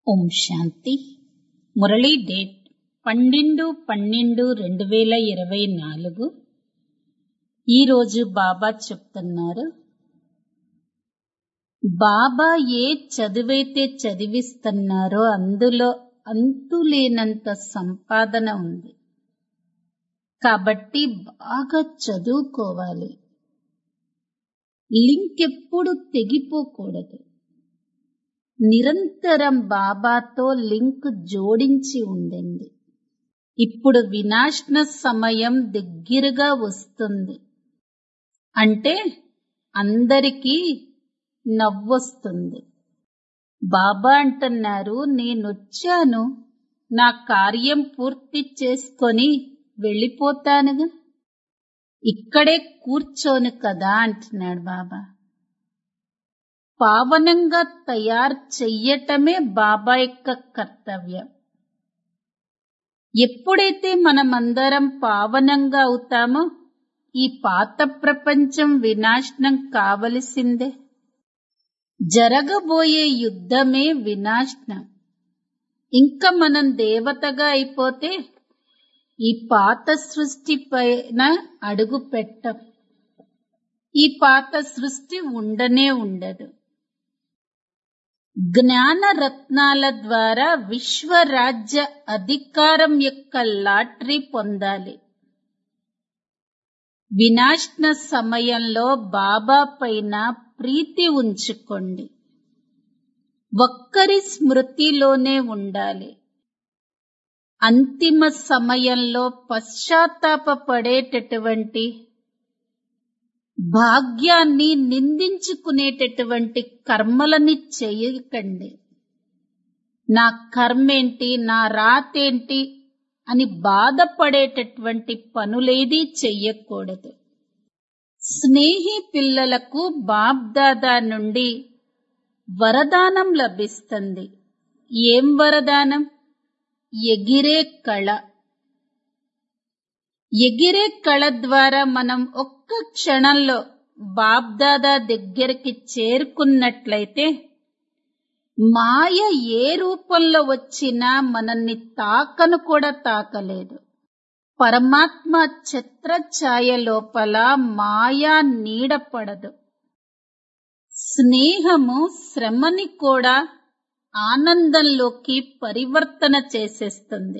ఓం శాంతి Murali date పన్నెండు పన్నెండు రెండు వేల ఇరవై నాలుగు ఈరోజు బాబా చెప్తున్నారు బాబా ఏ చదువైతే చదివిస్తున్నారో అందులో అంతులేనంత సంపాదన ఉంది కాబట్టి బాగా చదువుకోవాలి లింక్ ఎప్పుడు తెగిపోకూడదు నిరంతరం బాబాతో లింక్ జోడించి ఉండండి ఇప్పుడు వినాశన సమయం దగ్గరగా వస్తుంది అంటే అందరికీ నవ్వొస్తుంది బాబా అంటున్నారు నేనొచ్చాను నా కార్యం పూర్తి చేసుకొని వెళ్ళిపోతానుగా ఇక్కడే కూర్చోను కదా అంటున్నాడు బాబా పావనంగా తయారు చెయ్యటమే బాబా యొక్క కర్తవ్యం ఎప్పుడైతే మనమందరం పావనంగా అవుతామో ఈ పాత ప్రపంచం వినాశనం కావలసిందే జరగబోయే యుద్ధమే వినాశనం ఇంకా మనం దేవతగా అయిపోతే ఈ పాత సృష్టి పైన అడుగు పెట్టం ఈ పాత సృష్టి ఉండనే ఉండదు జ్ఞాన రత్నాల ద్వారా విశ్వరాజ్య అధికారం యొక్క లాటరీ పొందాలి వినాశన సమయంలో బాబా పైన ప్రీతి ఉంచుకోండి ఒక్కరి స్మృతిలోనే ఉండాలి అంతిమ సమయంలో పశ్చాత్తాపపడేటటువంటి భాగ్యాన్ని నిందించుకునేటటువంటి కర్మలని చేయకండి నా కర్మేంటి నా రాతేంటి అని బాధపడేటటువంటి పనులేదీ చెయ్యకూడదు స్నేహి పిల్లలకు బాబ్దాదా నుండి వరదానం లభిస్తుంది ఏం వరదానం ఎగిరే కళ ఎగిరే కళ ద్వారా మనం ఒక్క క్షణంలో బాబ్దాదా దగ్గరికి చేరుకున్నట్లయితే మాయ ఏ రూపంలో వచ్చినా మనల్ని తాకను కూడా తాకలేదు పరమాత్మ ఛత్రఛాయ లోపల మాయా నీడపడదు స్నేహము శ్రమని కూడా ఆనందంలోకి పరివర్తన చేసేస్తుంది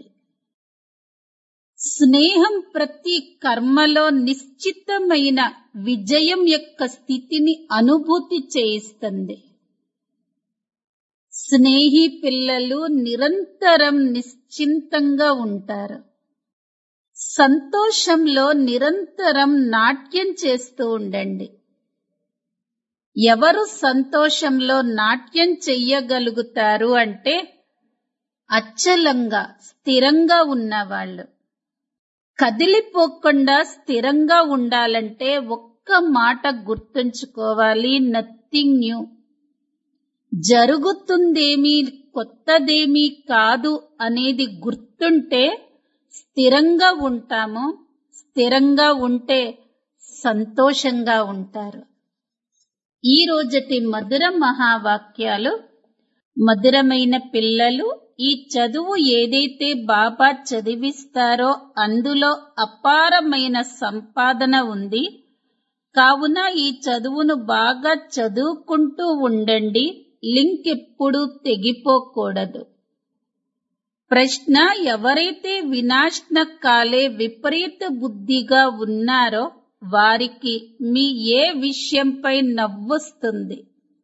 స్నేహం ప్రతి కర్మలో నిశ్చితమైన విజయం యొక్క స్థితిని అనుభూతి చేయిస్తుంది స్నేహి పిల్లలు నిరంతరం నిశ్చింతంగా ఉంటారు సంతోషంలో నిరంతరం నాట్యం చేస్తూ ఉండండి ఎవరు సంతోషంలో నాట్యం చెయ్యగలుగుతారు అంటే అచ్చలంగా స్థిరంగా ఉన్నవాళ్ళు కదిలిపోకుండా స్థిరంగా ఉండాలంటే ఒక్క మాట గుర్తుంచుకోవాలి నథింగ్ న్యూ జరుగుతుందేమీ కొత్తదేమీ కాదు అనేది గుర్తుంటే స్థిరంగా ఉంటాము స్థిరంగా ఉంటే సంతోషంగా ఉంటారు ఈ రోజటి మధుర మహావాక్యాలు మధురమైన పిల్లలు ఈ చదువు ఏదైతే బాబా చదివిస్తారో అందులో అపారమైన సంపాదన ఉంది కావున ఈ చదువును బాగా చదువుకుంటూ ఉండండి లింక్ ఎప్పుడూ తెగిపోకూడదు ప్రశ్న ఎవరైతే వినాశన కాలే విపరీత బుద్ధిగా ఉన్నారో వారికి మీ ఏ విషయంపై నవ్వొస్తుంది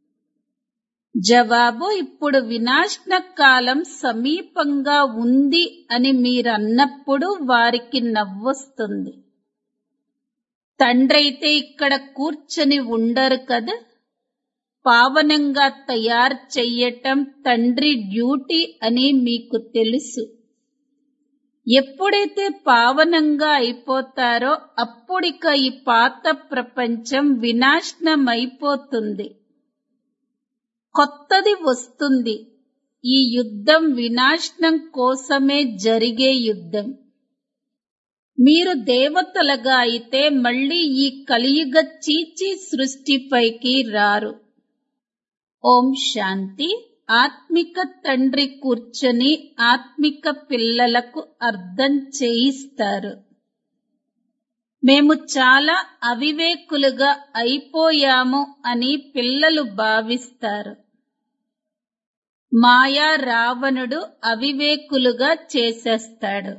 జవాబు ఇప్పుడు వినాశన కాలం సమీపంగా ఉంది అని మీరన్నప్పుడు వారికి నవ్వొస్తుంది తండ్రైతే ఇక్కడ కూర్చొని ఉండరు కదా పావనంగా తయారు చెయ్యటం తండ్రి డ్యూటీ అని మీకు తెలుసు ఎప్పుడైతే పావనంగా అయిపోతారో అప్పుడిక ఈ పాత ప్రపంచం వినాశనం అయిపోతుంది కొత్తది వస్తుంది ఈ యుద్ధం వినాశనం కోసమే జరిగే యుద్ధం మీరు దేవతలుగా అయితే మళ్ళీ ఈ కలియుగ చీచి సృష్టిపైకి రారు ఓం శాంతి ఆత్మిక తండ్రి కూర్చొని ఆత్మిక పిల్లలకు అర్థం చేయిస్తారు మేము చాలా అవివేకులుగా అయిపోయాము అని పిల్లలు భావిస్తారు మాయా రావణుడు అవివేకులుగా చేసేస్తాడు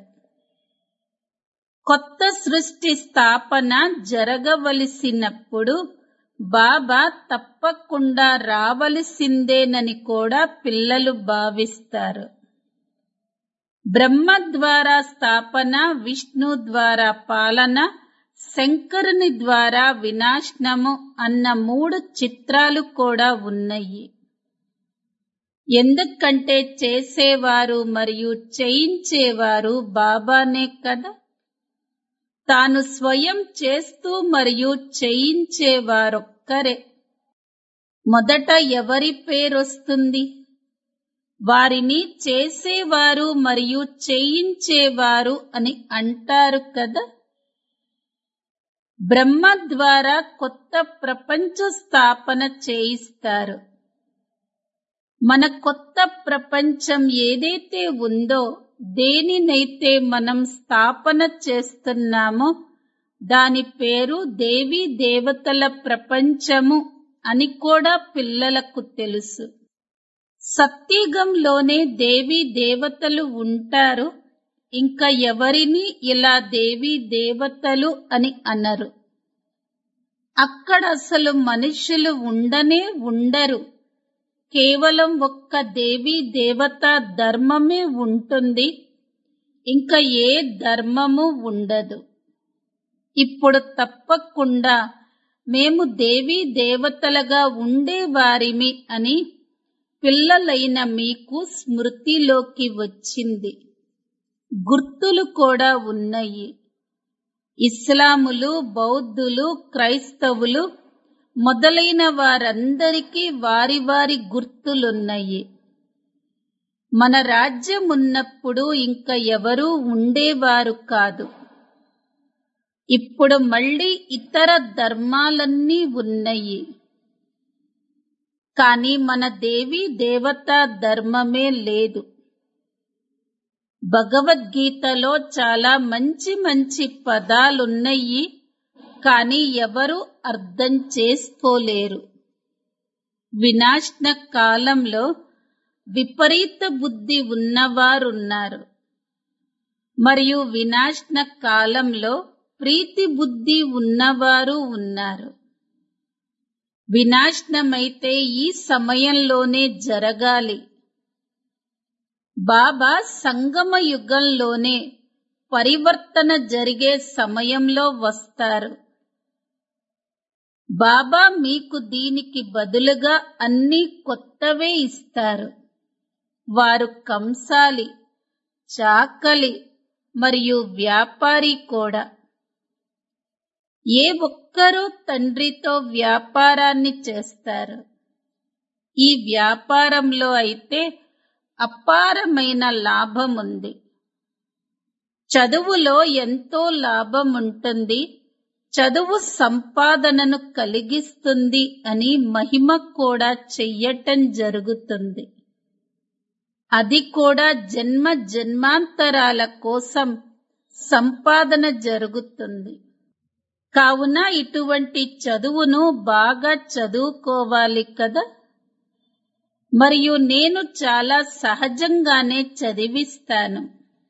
కొత్త సృష్టి స్థాపన జరగవలసినప్పుడు బాబా తప్పకుండా రావలసిందేనని కూడా పిల్లలు భావిస్తారు బ్రహ్మ ద్వారా స్థాపన విష్ణు ద్వారా పాలన శంకరుని ద్వారా వినాశనము అన్న మూడు చిత్రాలు కూడా ఉన్నాయి ఎందుకంటే చేసేవారు మరియు చేయించేవారు బాబానే కదా తాను స్వయం చేస్తూ మరియు చేయించేవారొక్కరే మొదట ఎవరి పేరొస్తుంది వారిని చేసేవారు మరియు చేయించేవారు అని అంటారు కదా బ్రహ్మ ద్వారా కొత్త ప్రపంచ స్థాపన చేయిస్తారు మన కొత్త ప్రపంచం ఏదైతే ఉందో దేనినైతే మనం స్థాపన చేస్తున్నామో దాని పేరు దేవీ దేవతల ప్రపంచము అని కూడా పిల్లలకు తెలుసు సత్యుగంలోనే దేవీ దేవతలు ఉంటారు ఇంకా ఎవరిని ఇలా దేవీ దేవతలు అని అనరు అక్కడ అసలు మనుషులు ఉండనే ఉండరు కేవలం ఒక్క దేవీ దేవత ధర్మమే ఉంటుంది ఇంకా ఏ ధర్మము ఉండదు ఇప్పుడు తప్పకుండా మేము దేవీ దేవతలుగా ఉండేవారిమి అని పిల్లలైన మీకు స్మృతిలోకి వచ్చింది గుర్తులు కూడా ఉన్నాయి ఇస్లాములు బౌద్ధులు క్రైస్తవులు మొదలైన వారందరికీ వారి వారి గుర్తులున్నాయి మన రాజ్యం ఉన్నప్పుడు ఇంకా ఎవరూ ఉండేవారు కాదు ఇప్పుడు మళ్ళీ ఇతర ధర్మాలన్నీ ఉన్నాయి కానీ మన దేవి దేవతా ధర్మమే లేదు భగవద్గీతలో చాలా మంచి మంచి పదాలున్నాయి కానీ ఎవరు అర్థం చేసుకోలేరు వినాశన కాలంలో విపరీత బుద్ధి ఉన్నవారున్నారు మరియు వినాశన కాలంలో ప్రీతి బుద్ధి ఉన్నవారు ఉన్నారు వినాశనమైతే ఈ సమయంలోనే జరగాలి బాబా సంగమ యుగంలోనే పరివర్తన జరిగే సమయంలో వస్తారు బాబా మీకు దీనికి బదులుగా అన్ని కొత్తవే ఇస్తారు వారు కంసాలి చాకలి మరియు వ్యాపారి కూడా ఏ ఒక్కరూ తండ్రితో వ్యాపారాన్ని చేస్తారు ఈ వ్యాపారంలో అయితే అపారమైన లాభం ఉంది చదువులో ఎంతో లాభం ఉంటుంది చదువు సంపాదనను కలిగిస్తుంది అని మహిమ కూడా చెయ్యటం జరుగుతుంది అది కూడా జన్మ జన్మాంతరాల కోసం సంపాదన జరుగుతుంది కావున ఇటువంటి చదువును బాగా చదువుకోవాలి కదా మరియు నేను చాలా సహజంగానే చదివిస్తాను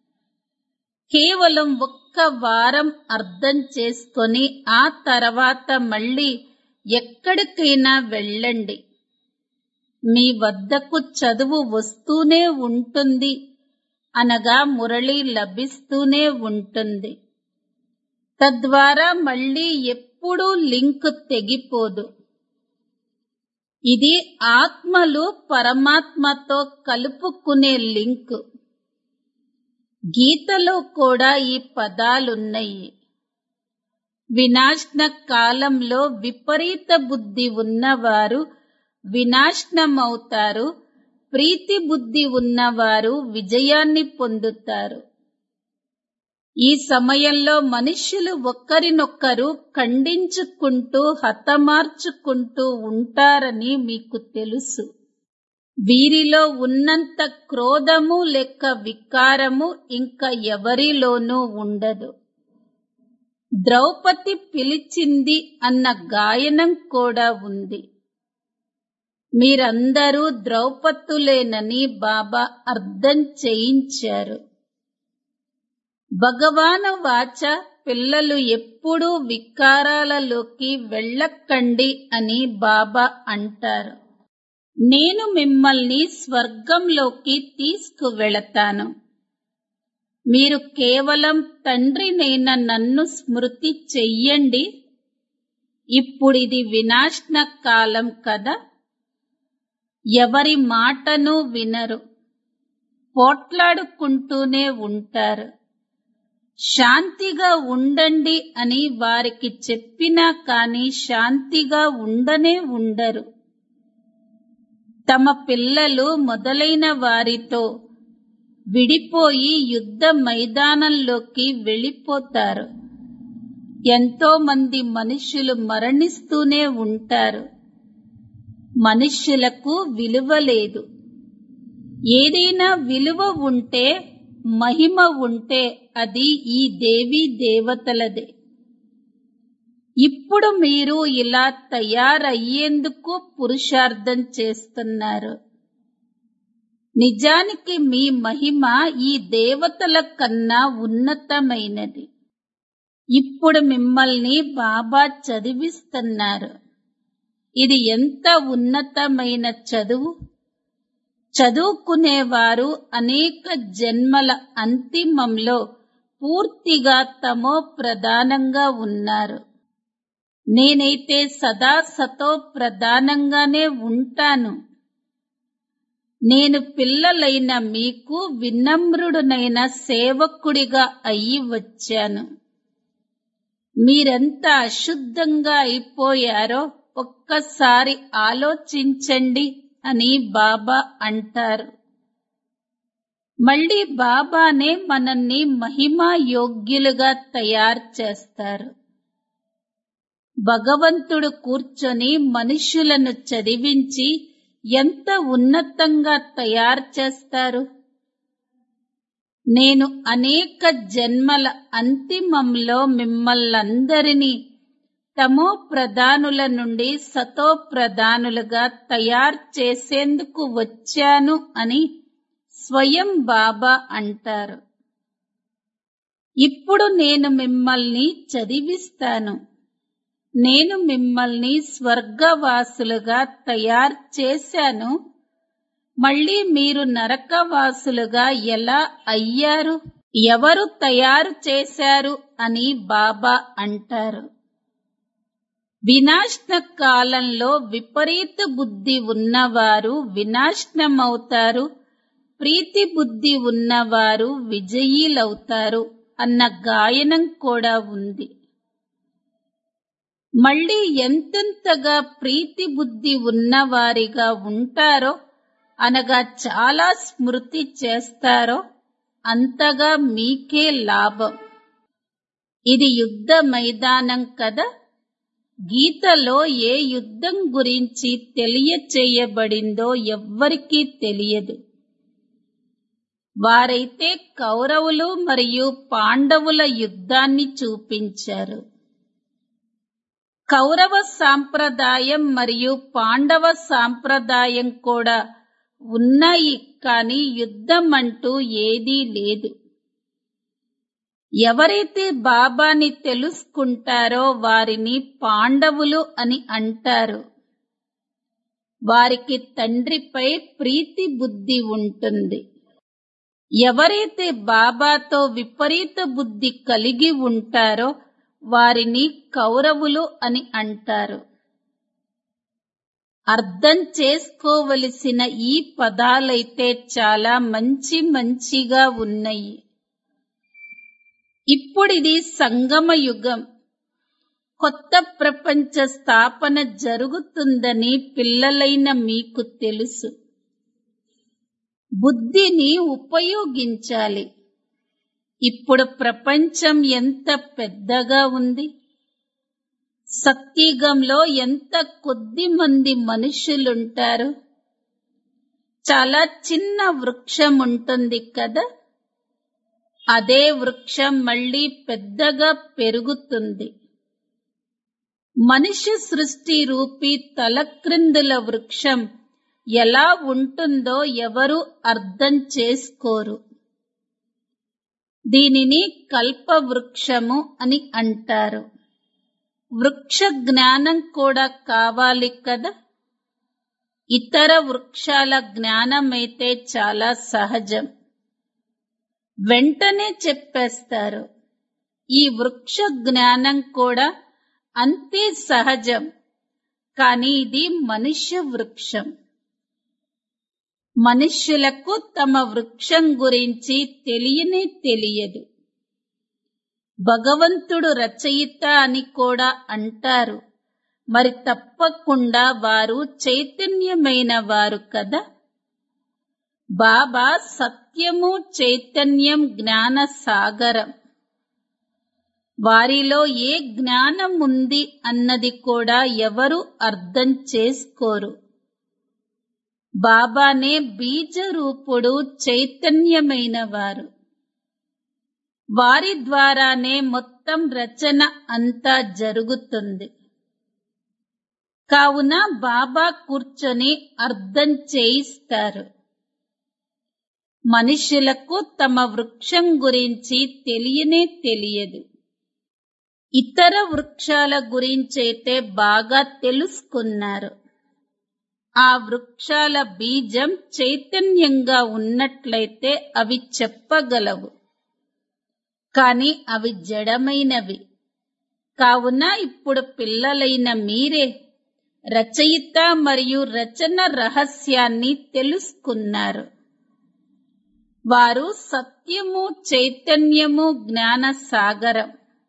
కేవలం ఒక్క వారం అర్థం చేసుకొని ఆ తర్వాత మళ్ళీ ఎక్కడికైనా వెళ్ళండి మీ వద్దకు చదువు వస్తూనే ఉంటుంది అనగా మురళి లభిస్తూనే ఉంటుంది తద్వారా మళ్ళీ ఎప్పుడూ లింక్ తెగిపోదు ఇది ఆత్మలు పరమాత్మతో కలుపుకునే లింక్ గీతలో కూడా ఈ పదాలున్నాయి వినాశన కాలంలో విపరీత బుద్ధి ఉన్నవారు వినాశనమవుతారు ప్రీతి బుద్ధి ఉన్నవారు విజయాన్ని పొందుతారు ఈ సమయంలో మనుష్యులు ఒకరినొక్కరు ఖండించుకుంటూ హతమార్చుకుంటూ ఉంటారని మీకు తెలుసు వీరిలో ఉన్నంత క్రోధము లెక్క వికారము ఇంకా ఎవరిలోనూ ఉండదు ద్రౌపది పిలిచింది అన్న గాయనం కూడా ఉంది మీరందరూ ద్రౌపదులేనని బాబా అర్థం చేయించారు భగవాను వాచ పిల్లలు ఎప్పుడూ వికారాలలోకి వెళ్ళకండి అని బాబా అంటారు నేను మిమ్మల్ని స్వర్గంలోకి తీసుకువెళతాను మీరు కేవలం తండ్రినైన నన్ను స్మృతి చెయ్యండి ఇప్పుడిది వినాశన కాలం కదా ఎవరి మాటను వినరు పోట్లాడుకుంటూనే ఉంటారు శాంతిగా ఉండండి అని వారికి చెప్పినా కాని శాంతిగా ఉండనే ఉండరు తమ పిల్లలు మొదలైన వారితో విడిపోయి యుద్ధ మైదానంలోకి వెళ్ళిపోతారు ఎంతో మంది మనుషులు మరణిస్తూనే ఉంటారు మనుష్యులకు విలువ లేదు ఏదైనా విలువ ఉంటే మహిమ ఉంటే అది ఈ దేవీ దేవతలదే ఇప్పుడు మీరు ఇలా తయారయ్యేందుకు పురుషార్థం చేస్తున్నారు నిజానికి మీ మహిమ ఈ దేవతల కన్నా ఉన్నతమైనది ఇప్పుడు మిమ్మల్ని బాబా చదివిస్తున్నారు ఇది ఎంత ఉన్నతమైన చదువు చదువుకునేవారు అనేక జన్మల అంతిమంలో పూర్తిగా తమో ప్రధానంగా ఉన్నారు నేనైతే సదా సతో ప్రధానంగానే ఉంటాను నేను పిల్లలైన మీకు వినమ్రుడునైన సేవకుడిగా అయి వచ్చాను మీరెంత అశుద్ధంగా అయిపోయారో ఒక్కసారి ఆలోచించండి అని బాబా అంటారు మళ్ళీ బాబానే మనల్ని మహిమా యోగ్యులుగా తయారు చేస్తారు భగవంతుడు కూర్చొని మనుషులను చదివించి ఎంత ఉన్నతంగా తయారు చేస్తారు నేను అనేక జన్మల అంతిమంలో మిమ్మల్నందరినీ తమో ప్రధానుల నుండి సతో ప్రధానులుగా తయారు చేసేందుకు వచ్చాను అని స్వయం బాబా అంటారు ఇప్పుడు నేను మిమ్మల్ని చదివిస్తాను నేను మిమ్మల్ని స్వర్గవాసులుగా తయారు చేశాను మళ్ళీ మీరు నరకవాసులుగా ఎలా అయ్యారు ఎవరు తయారు చేశారు అని బాబా అంటారు వినాశన కాలంలో విపరీత బుద్ధి ఉన్నవారు వినాశనమవుతారు ప్రీతి బుద్ధి ఉన్నవారు విజయీలవుతారు అన్న గాయనం కూడా ఉంది మళ్ళీ ఎంతెంతగా ప్రీతి బుద్ధి ఉన్నవారిగా ఉంటారో అనగా చాలా స్మృతి చేస్తారో అంతగా మీకే లాభం ఇది యుద్ధ మైదానం కదా గీతలో ఏ యుద్ధం గురించి తెలియచేయబడిందో ఎవ్వరికీ తెలియదు వారైతే కౌరవులు మరియు పాండవుల యుద్ధాన్ని చూపించారు కౌరవ సాంప్రదాయం మరియు పాండవ సాంప్రదాయం కూడా ఉన్నాయి కానీ యుద్ధం అంటూ ఏదీ లేదు ఎవరైతే బాబాని తెలుసుకుంటారో వారిని పాండవులు అని అంటారు వారికి తండ్రిపై ప్రీతి బుద్ధి ఉంటుంది ఎవరైతే బాబాతో విపరీత బుద్ధి కలిగి ఉంటారో వారిని కౌరవులు అని అంటారు అర్థం చేసుకోవలసిన ఈ పదాలైతే చాలా మంచి మంచిగా ఉన్నాయి ఇప్పుడిది సంగమ యుగం కొత్త ప్రపంచ స్థాపన జరుగుతుందని పిల్లలైన మీకు తెలుసు బుద్ధిని ఉపయోగించాలి ఇప్పుడు ప్రపంచం ఎంత పెద్దగా ఉంది సత్యుగంలో ఎంత కొద్ది మంది మనుషులుంటారు చాలా చిన్న వృక్షం ఉంటుంది కదా అదే వృక్షం మళ్ళీ పెద్దగా పెరుగుతుంది మనిషి సృష్టి రూపీ తలక్రిందుల వృక్షం ఎలా ఉంటుందో ఎవరు అర్థం చేసుకోరు దీనిని కల్పవృక్షము అని అంటారు వృక్ష జ్ఞానం కూడా కావాలి కదా ఇతర వృక్షాల జ్ఞానమైతే చాలా సహజం వెంటనే చెప్పేస్తారు ఈ వృక్ష జ్ఞానం కూడా అంతే సహజం కానీ ఇది మనుష్య వృక్షం మనుష్యులకు తమ వృక్షం గురించి తెలియనే తెలియదు భగవంతుడు రచయిత అని కూడా అంటారు మరి తప్పకుండా వారు చైతన్యమైన వారు కదా బాబా సత్యము చైతన్యం జ్ఞాన సాగరం వారిలో ఏ జ్ఞానం ఉంది అన్నది కూడా ఎవరు అర్థం చేసుకోరు బాబానే బీజ రూపుడు చైతన్యమైన వారు వారి ద్వారానే మొత్తం రచన అంతా జరుగుతుంది కావున బాబా కూర్చొని అర్థం చేయిస్తారు మనుషులకు తమ వృక్షం గురించి తెలియనే తెలియదు ఇతర వృక్షాల గురించైతే బాగా తెలుసుకున్నారు ఆ వృక్షాల బీజం చైతన్యంగా ఉన్నట్లయితే అవి చెప్పగలవు కాని అవి జడమైనవి కావున ఇప్పుడు పిల్లలైన మీరే రచయిత మరియు రచన రహస్యాన్ని తెలుసుకున్నారు వారు సత్యము చైతన్యము జ్ఞాన సాగరం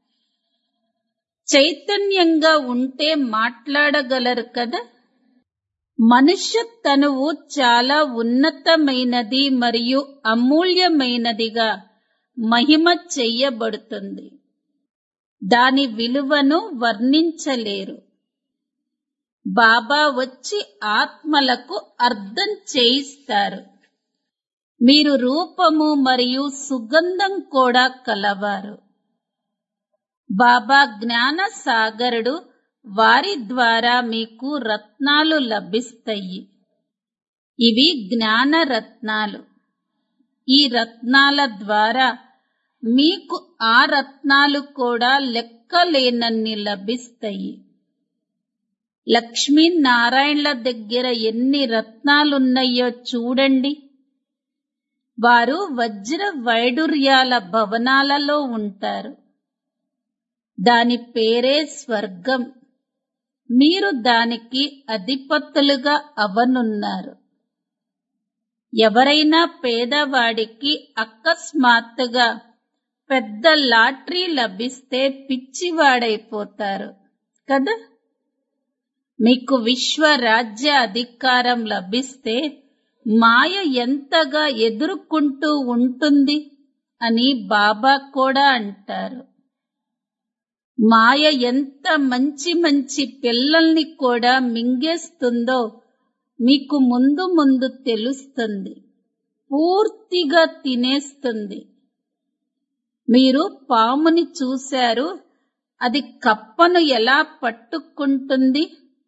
చైతన్యంగా ఉంటే మాట్లాడగలరు కదా మనుష్య తనువు చాలా ఉన్నతమైనది మరియు అమూల్యమైనదిగా మహిమ చెయ్యబడుతుంది దాని విలువను వర్ణించలేరు బాబా వచ్చి ఆత్మలకు అర్థం చేయిస్తారు మీరు రూపము మరియు సుగంధం కూడా కలవారు బాబా జ్ఞాన సాగరుడు వారి ద్వారా మీకు రత్నాలు లభిస్తాయి ఇవి జ్ఞాన రత్నాలు ఈ రత్నాల ద్వారా మీకు ఆ రత్నాలు కూడా లెక్కలేనన్ని లభిస్తాయి లక్ష్మీనారాయణల దగ్గర ఎన్ని రత్నాలున్నాయో చూడండి వారు వజ్ర వైడూర్యాల భవనాలలో ఉంటారు దాని పేరే స్వర్గం మీరు దానికి అధిపతులుగా అవనున్నారు ఎవరైనా పేదవాడికి అకస్మాత్తుగా పెద్ద లాటరీ లభిస్తే పిచ్చివాడైపోతారు కదా మీకు విశ్వ రాజ్య అధికారం లభిస్తే మాయ ఎంతగా ఎదుర్కొంటూ ఉంటుంది అని బాబా కూడా అంటారు మాయ ఎంత మంచి మంచి పిల్లల్ని కూడా మింగేస్తుందో మీకు ముందు ముందు తెలుస్తుంది పూర్తిగా తినేస్తుంది మీరు పాముని చూశారు అది కప్పను ఎలా పట్టుకుంటుంది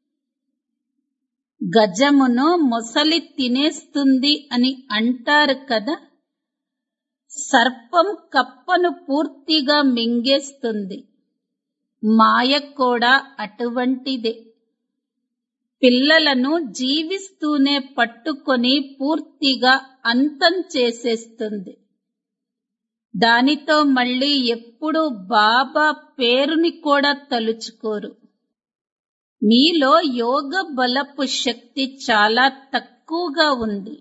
గజమును మొసలి తినేస్తుంది అని అంటారు కదా సర్పం కప్పను పూర్తిగా మింగేస్తుంది మాయ కూడా అటువంటిదే పిల్లలను జీవిస్తూనే పట్టుకొని పూర్తిగా అంతం చేసేస్తుంది దానితో మళ్ళీ ఎప్పుడు బాబా పేరుని కూడా తలుచుకోరు మీలో యోగ బలపు శక్తి చాలా తక్కువగా ఉంది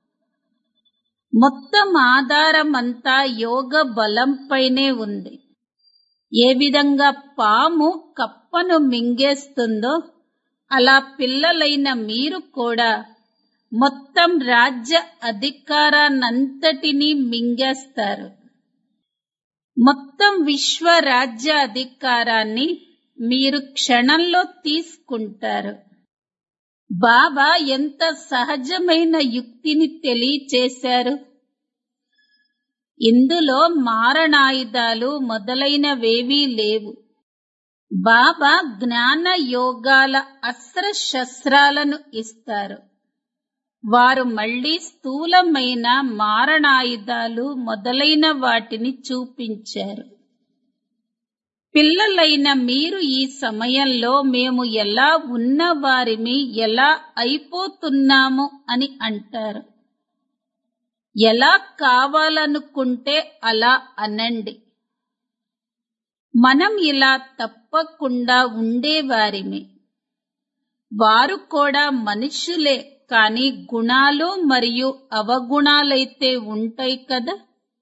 మొత్తం ఆధారం అంతా యోగ బలంపైనే ఉంది ఏ విధంగా పాము కప్పను మింగేస్తుందో అలా పిల్లలైన మీరు కూడా మొత్తం రాజ్య అధికారాన్నంతటినీ మింగేస్తారు మొత్తం విశ్వ రాజ్య అధికారాన్ని మీరు క్షణంలో తీసుకుంటారు బాబా ఎంత సహజమైన యుక్తిని తెలియచేశారు ఇందులో మారణాయుధాలు మొదలైనవేవీ లేవు బాబా జ్ఞాన యోగాల అస్త్ర శస్త్రాలను ఇస్తారు వారు మళ్ళీ స్థూలమైన మారణాయుధాలు మొదలైన వాటిని చూపించారు పిల్లలైన మీరు ఈ సమయంలో మేము ఎలా ఉన్నవారిమి ఎలా అయిపోతున్నాము అని అంటారు ఎలా కావాలనుకుంటే అలా అనండి మనం ఇలా తప్పకుండా ఉండేవారిమి వారు కూడా మనుషులే కాని గుణాలు మరియు అవగుణాలైతే ఉంటాయి కదా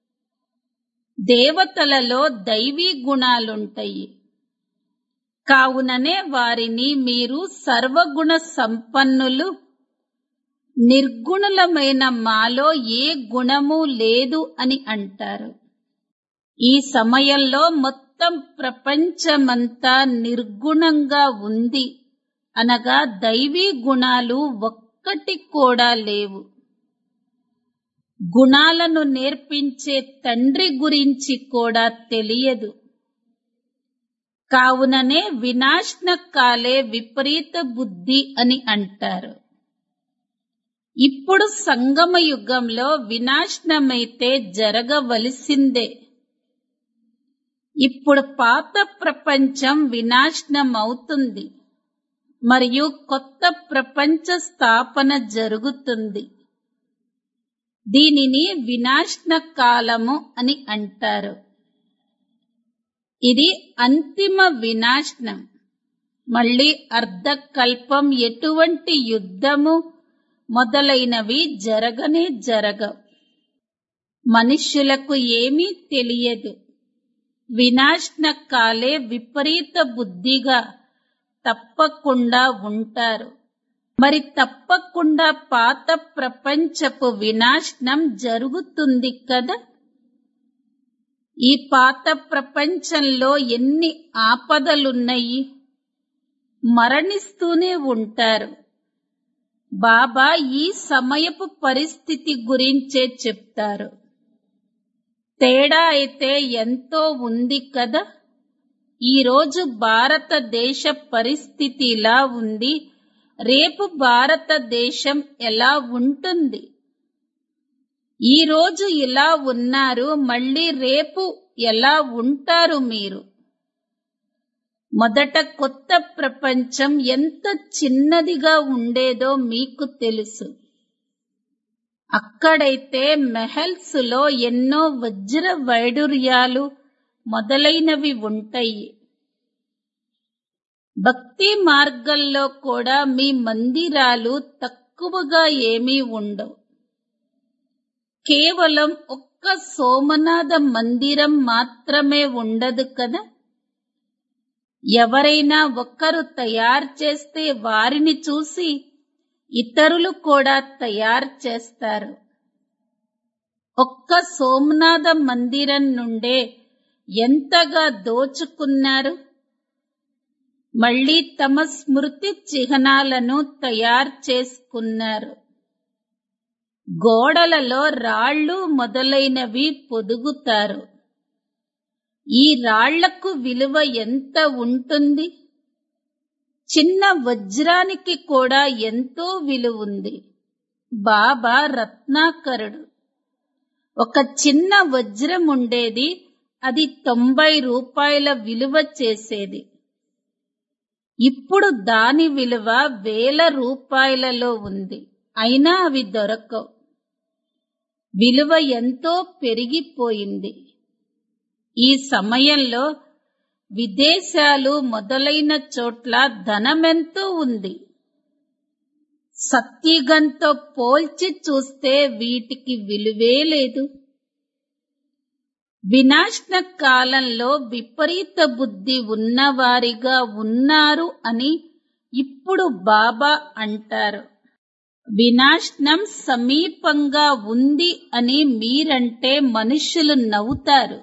దేవతలలో దైవీ గుణాలుంటాయి కావుననే వారిని మీరు సర్వగుణ సంపన్నులు నిర్గుణులమైన మాలో ఏ గుణము లేదు అని అంటారు ఈ సమయంలో మొత్తం ప్రపంచమంతా నిర్గుణంగా ఉంది అనగా దైవీ గుణాలు ఒక్కటి కూడా లేవు గుణాలను నేర్పించే తండ్రి గురించి కూడా తెలియదు కావుననే వినాశన కాలే విపరీత బుద్ధి అని అంటారు ఇప్పుడు సంగమ యుగంలో వినాశనమైతే జరగవలసిందే ఇప్పుడు పాత ప్రపంచం వినాశనం అవుతుంది మరియు కొత్త ప్రపంచ స్థాపన జరుగుతుంది దీనిని వినాశన కాలము అని అంటారు ఇది అంతిమ వినాశనం మళ్ళీ అర్ధకల్పం ఎటువంటి యుద్ధము మొదలైనవి జరగనే జరగవు మనుష్యులకు ఏమీ తెలియదు వినాశన కాలే విపరీత బుద్ధిగా తప్పకుండా ఉంటారు మరి తప్పకుండా పాత ప్రపంచపు వినాశనం జరుగుతుంది కదా ఈ పాత ప్రపంచంలో ఎన్ని ఆపదలున్నాయి మరణిస్తూనే ఉంటారు బాబా ఈ సమయపు పరిస్థితి గురించే చెప్తారు తేడా అయితే ఎంతో ఉంది కదా ఈరోజు భారతదేశ పరిస్థితి ఇలా ఉంది రేపు భారతదేశం ఎలా ఉంటుంది ఈ రోజు ఇలా ఉన్నారు మళ్ళీ రేపు ఎలా ఉంటారు మీరు మొదట కొత్త ప్రపంచం ఎంత చిన్నదిగా ఉండేదో మీకు తెలుసు అక్కడైతే మెహల్స్ లో ఎన్నో వజ్ర వైడూర్యాలు మొదలైనవి ఉంటాయి భక్తి మార్గంలో కూడా మీ మందిరాలు తక్కువగా ఏమీ ఉండవు కేవలం ఒక్క సోమనాథ మందిరం మాత్రమే ఉండదు కదా ఎవరైనా ఒక్కరు తయారు చేస్తే వారిని చూసి ఇతరులు కూడా తయారు చేస్తారు ఒక్క సోమనాథ మందిరం నుండే ఎంతగా దోచుకున్నారు మళ్ళీ తమ స్మృతి చిహ్నాలను తయారు చేసుకున్నారు గోడలలో రాళ్ళు మొదలైనవి పొదుగుతారు ఈ రాళ్లకు విలువ ఎంత ఉంటుంది చిన్న వజ్రానికి కూడా ఎంతో విలువ ఉంది బాబా రత్నాకరుడు ఒక చిన్న వజ్రం ఉండేది అది తొంభై రూపాయల విలువ చేసేది ఇప్పుడు దాని విలువ వేల రూపాయలలో ఉంది అయినా అవి దొరకవు విలువ ఎంతో పెరిగిపోయింది ఈ సమయంలో విదేశాలు మొదలైన చోట్ల ధనమెంతో ఉంది సత్యుగంతో పోల్చి చూస్తే వీటికి విలువే లేదు వినాశన కాలంలో విపరీత బుద్ధి ఉన్నవారిగా ఉన్నారు అని ఇప్పుడు బాబా అంటారు వినాశనం సమీపంగా ఉంది అని మీరంటే మనుషులు నవ్వుతారు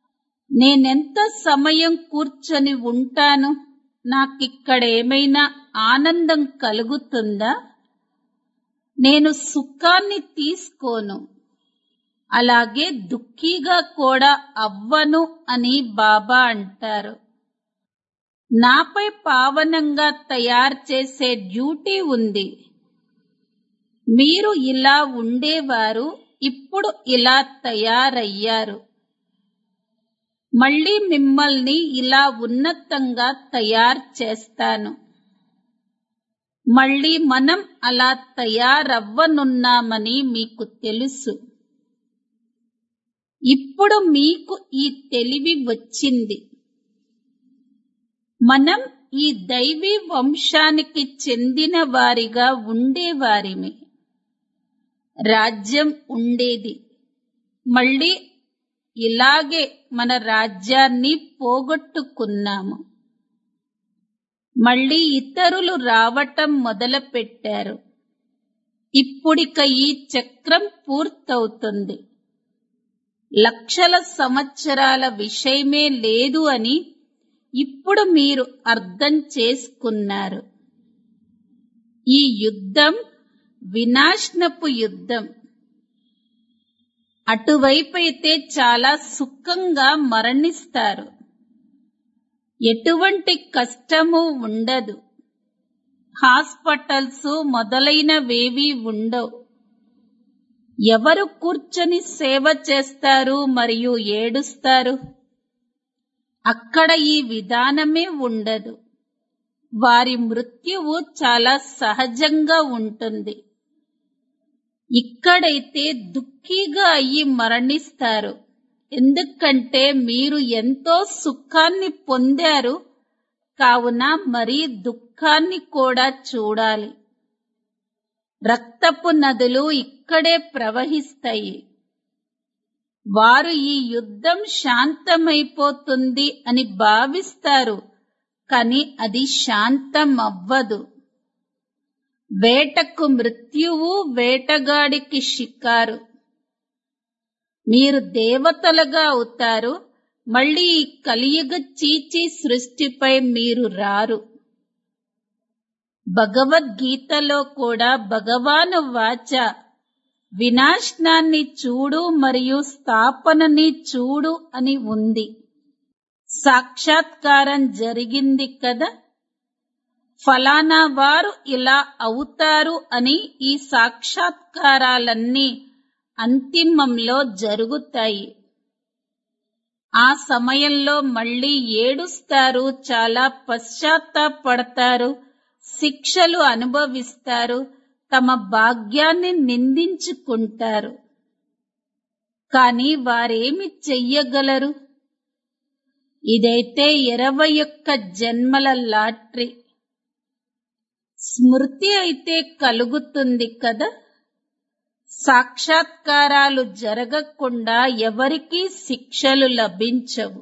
నేనెంత సమయం కూర్చొని ఉంటాను నాకిక్కడ ఏమైనా ఆనందం కలుగుతుందా నేను సుఖాన్ని తీసుకోను అలాగే దుఃఖీగా కూడా అవ్వను అని బాబా అంటారు నాపై పావనంగా తయారు చేసే డ్యూటీ ఉంది మీరు ఇలా ఉండేవారు ఇప్పుడు ఇలా తయారయ్యారు మళ్ళీ మిమ్మల్ని ఇలా ఉన్నతంగా తయారు చేస్తాను మళ్ళీ మనం అలా తయారవ్వనున్నామని మీకు తెలుసు ఇప్పుడు మీకు ఈ తెలివి వచ్చింది మనం ఈ దైవీ వంశానికి చెందిన వారిగా ఉండేవారిమి రాజ్యం ఉండేది మళ్ళీ ఇలాగే మన రాజ్యాన్ని పోగొట్టుకున్నాము మళ్ళీ ఇతరులు రావటం మొదలుపెట్టారు ఇప్పుడిక ఈ చక్రం పూర్తవుతుంది లక్షల సంవత్సరాల విషయమే లేదు అని ఇప్పుడు మీరు అర్థం చేసుకున్నారు ఈ యుద్ధం వినాశనపు యుద్ధం అటువైపైతే చాలా సుఖంగా మరణిస్తారు ఎటువంటి కష్టము ఉండదు హాస్పిటల్స్ మొదలైనవేవి ఉండవు ఎవరు కూర్చొని సేవ చేస్తారు మరియు ఏడుస్తారు అక్కడ ఈ విధానమే ఉండదు వారి మృత్యువు చాలా సహజంగా ఉంటుంది ఇక్కడైతే దుఃఖీగా అయ్యి మరణిస్తారు ఎందుకంటే మీరు ఎంతో సుఖాన్ని పొందారు కావున మరీ దుఃఖాన్ని కూడా చూడాలి రక్తపు నదులు ఇక్కడే ప్రవహిస్తాయి వారు ఈ యుద్ధం శాంతమైపోతుంది అని భావిస్తారు కానీ అది శాంతం అవ్వదు వేటకు మృత్యువు వేటగాడికి షికారు మీరు దేవతలుగా అవుతారు మళ్ళీ ఈ కలియుగ చీచి సృష్టిపై మీరు రారు భగవద్గీతలో కూడా భగవాను వాచ వినాశనాన్ని చూడు మరియు స్థాపనని చూడు అని ఉంది సాక్షాత్కారం జరిగింది కదా ఫలానా వారు ఇలా అవుతారు అని ఈ సాక్షాత్కారాలన్నీ అంతిమంలో జరుగుతాయి ఆ సమయంలో మళ్ళీ ఏడుస్తారు చాలా పశ్చాత్తాపడతారు శిక్షలు అనుభవిస్తారు తమ భాగ్యాన్ని నిందించుకుంటారు కానీ వారేమి చెయ్యగలరు ఇదైతే ఇరవై ఒక్క జన్మల లాటరీ స్మృతి అయితే కలుగుతుంది కదా సాక్షాత్కారాలు జరగకుండా ఎవరికీ శిక్షలు లభించవు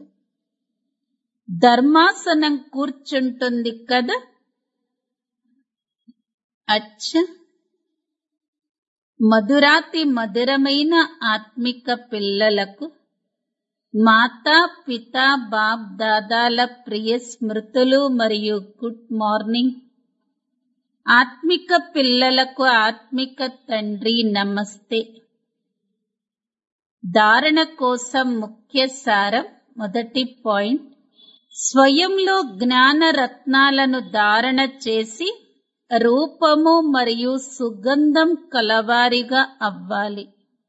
ధర్మాసనం కూర్చుంటుంది కదా అచ్చ మధురాతి మధురమైన ఆత్మిక పిల్లలకు మాతా పిత బాప్ దాదాల ప్రియ స్మృతులు మరియు గుడ్ మార్నింగ్ ఆత్మిక పిల్లలకు ఆత్మిక తండ్రి నమస్తే ధారణ కోసం ముఖ్య సారం మొదటి పాయింట్ స్వయంలో జ్ఞాన రత్నాలను ధారణ చేసి రూపము మరియు సుగంధం కలవారిగా అవ్వాలి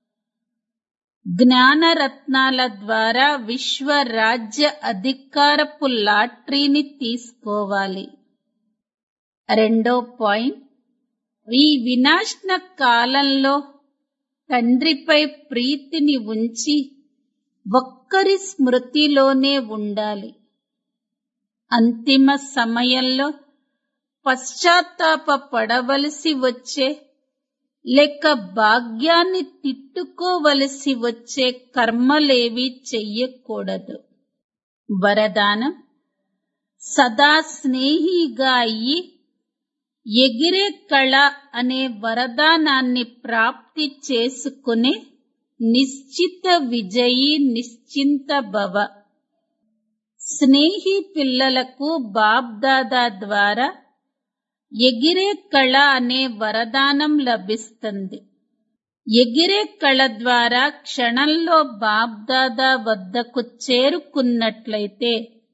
జ్ఞాన రత్నాల ద్వారా విశ్వ రాజ్య అధికారపు లాటరీని తీసుకోవాలి రెండో పాయింట్ ఈ వినాశన కాలంలో తండ్రిపై ప్రీతిని ఉంచి ఒక్కరి స్మృతిలోనే ఉండాలి అంతిమ సమయంలో పశ్చాత్తాప పడవలసి వచ్చే లేక భాగ్యాన్ని తిట్టుకోవలసి వచ్చే కర్మలేవి చెయ్యకూడదు వరదానం సదా స్నేహిగా అయ్యి ఎగిరే కళ అనే వరదానాన్ని ప్రాప్తి చేసుకునే నిశ్చిత విజయి నిశ్చింత భవ స్నేహి పిల్లలకు బాబ్దాదా ద్వారా ఎగిరే కళ అనే వరదానం లభిస్తుంది ఎగిరే కళ ద్వారా క్షణంలో బాబ్దాదా వద్దకు చేరుకున్నట్లయితే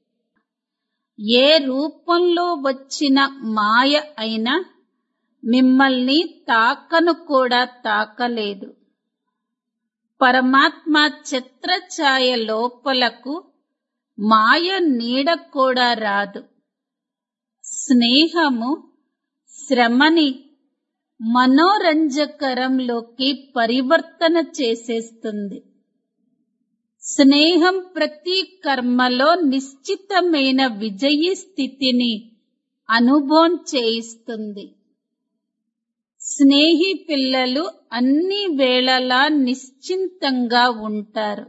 ఏ రూపంలో వచ్చిన మాయ అయినా మిమ్మల్ని తాకను కూడా తాకలేదు పరమాత్మ ఛత్రఛాయ లోపలకు మాయ నీడ కూడా రాదు స్నేహము శ్రమని మనోరంజకరంలోకి పరివర్తన చేసేస్తుంది స్నేహం ప్రతి కర్మలో నిశ్చితమైన విజయీ స్థితిని అనుభవం చేయిస్తుంది స్నేహి పిల్లలు అన్ని వేళలా నిశ్చింతంగా ఉంటారు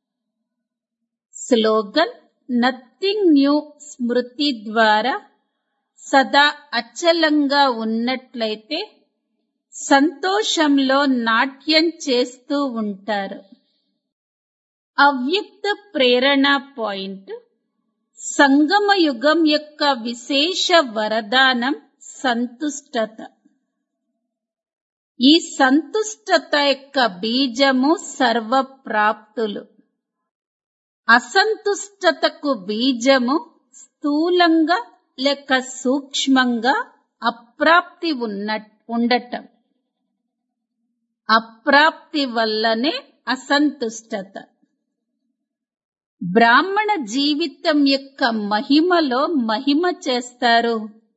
స్లోగన్ నథింగ్ న్యూ స్మృతి ద్వారా సదా అచలంగా ఉన్నట్లయితే సంతోషంలో నాట్యం చేస్తూ ఉంటారు అవ్యక్త ప్రేరణ పాయింట్ సంగమ యుగం యొక్క విశేష వరదానం సంతుష్టత ఈ సంతుష్టత యొక్క బీజము సర్వప్రాప్తులు అసంతుష్టతకు బీజము స్థూలంగా లేక సూక్ష్మంగా అప్రాప్తి ఉన్న ఉండటం అప్రాప్తి వల్లనే అసంతుష్టత బ్రాహ్మణ జీవితం యొక్క మహిమలో మహిమ చేస్తారు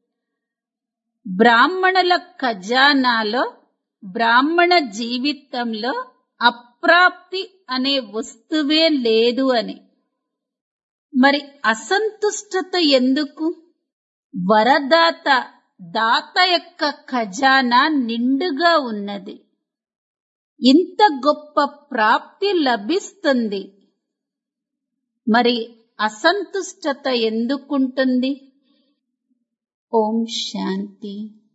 బ్రాహ్మణుల ఖజానాలో బ్రాహ్మణ జీవితంలో అప్రాప్తి అనే వస్తువే లేదు అని మరి అసంతుష్టత ఎందుకు వరదాత దాత యొక్క ఖజానా నిండుగా ఉన్నది ఇంత గొప్ప ప్రాప్తి లభిస్తుంది మరి అసంతుష్టత ఎందుకుంటుంది ఓం శాంతి